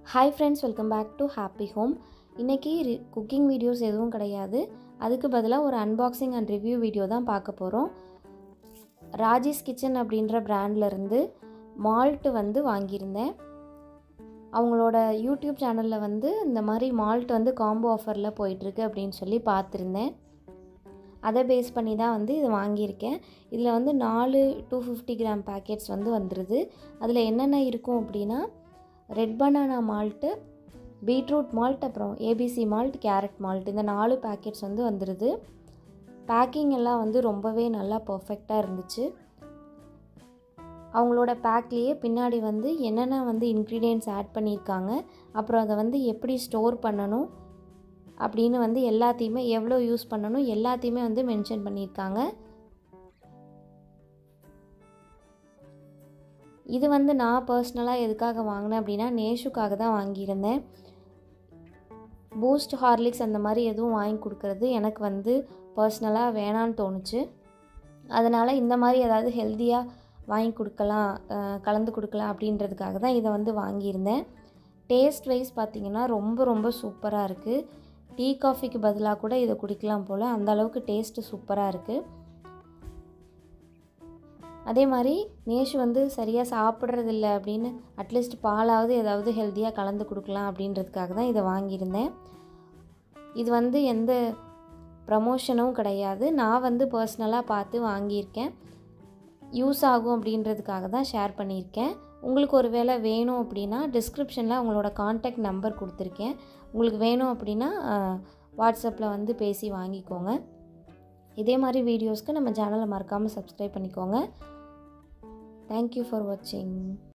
hi friends welcome back to happy home இன்றைக்கி cooking videos எதுவும் கிடையாது அதுக்கு பதிலாக ஒரு அன்பாக்சிங் அண்ட் ரிவ்யூ வீடியோ தான் பார்க்க போகிறோம் ராஜேஷ் கிச்சன் அப்படின்ற பிராண்ட்லேருந்து மால்ட்டு வந்து வாங்கியிருந்தேன் அவங்களோட யூடியூப் சேனலில் வந்து இந்த மாதிரி மால்ட் வந்து காம்போ ஆஃபரில் போயிட்டுருக்கு அப்படின்னு சொல்லி பார்த்துருந்தேன் அதை பேஸ் பண்ணி தான் வந்து இது வாங்கியிருக்கேன் இதில் வந்து நாலு டூ ஃபிஃப்டி கிராம் பேக்கெட்ஸ் வந்து வந்துடுது அதில் என்னென்ன இருக்கும் அப்படின்னா red banana malt beetroot malt அப்புறம் ஏபிசி மால்ட் கேரட் மால்ட் இந்த நாலு பேக்கெட்ஸ் வந்து வந்துடுது பேக்கிங் எல்லாம் வந்து ரொம்பவே நல்லா பர்ஃபெக்டாக இருந்துச்சு அவங்களோட பேக்லேயே பின்னாடி வந்து என்னென்ன வந்து இன்க்ரீடியன்ட்ஸ் ஆட் பண்ணியிருக்காங்க அப்புறம் அதை வந்து எப்படி ஸ்டோர் பண்ணணும் அப்படின்னு வந்து எல்லாத்தையுமே எவ்வளோ யூஸ் பண்ணணும் எல்லாத்தையுமே வந்து மென்ஷன் பண்ணியிருக்காங்க இது வந்து நான் பர்சனலாக எதுக்காக வாங்கினேன் அப்படின்னா நேஷுக்காக தான் வாங்கியிருந்தேன் பூஸ்ட் ஹார்லிக்ஸ் அந்த மாதிரி எதுவும் வாங்கி கொடுக்கறது எனக்கு வந்து பர்சனலாக வேணான்னு தோணுச்சு அதனால் இந்த மாதிரி ஏதாவது ஹெல்த்தியாக வாங்கி கொடுக்கலாம் கலந்து கொடுக்கலாம் அப்படின்றதுக்காக தான் இதை வந்து வாங்கியிருந்தேன் டேஸ்ட் வைஸ் பார்த்திங்கன்னா ரொம்ப ரொம்ப சூப்பராக இருக்குது டீ காஃபிக்கு பதிலாக கூட இதை குடிக்கலாம் போல் அந்த அளவுக்கு டேஸ்ட்டு சூப்பராக இருக்குது அதே மாதிரி நேஷு வந்து சரியாக சாப்பிட்றதில்ல அப்படின்னு அட்லீஸ்ட் பாலாவது ஏதாவது ஹெல்த்தியாக கலந்து கொடுக்கலாம் அப்படின்றதுக்காக தான் இதை வாங்கியிருந்தேன் இது வந்து எந்த ப்ரமோஷனும் கிடையாது நான் வந்து பர்சனலாக பார்த்து வாங்கியிருக்கேன் யூஸ் ஆகும் அப்படின்றதுக்காக தான் ஷேர் பண்ணியிருக்கேன் உங்களுக்கு ஒரு வேளை வேணும் அப்படின்னா டிஸ்கிரிப்ஷனில் உங்களோட காண்டாக்ட் நம்பர் கொடுத்துருக்கேன் உங்களுக்கு வேணும் அப்படின்னா வாட்ஸ்அப்பில் வந்து பேசி வாங்கிக்கோங்க இதே மாதிரி வீடியோஸ்க்கு நம்ம சேனலை மறக்காமல் சப்ஸ்கிரைப் பண்ணிக்கோங்க தேங்க்யூ ஃபார் வாட்சிங்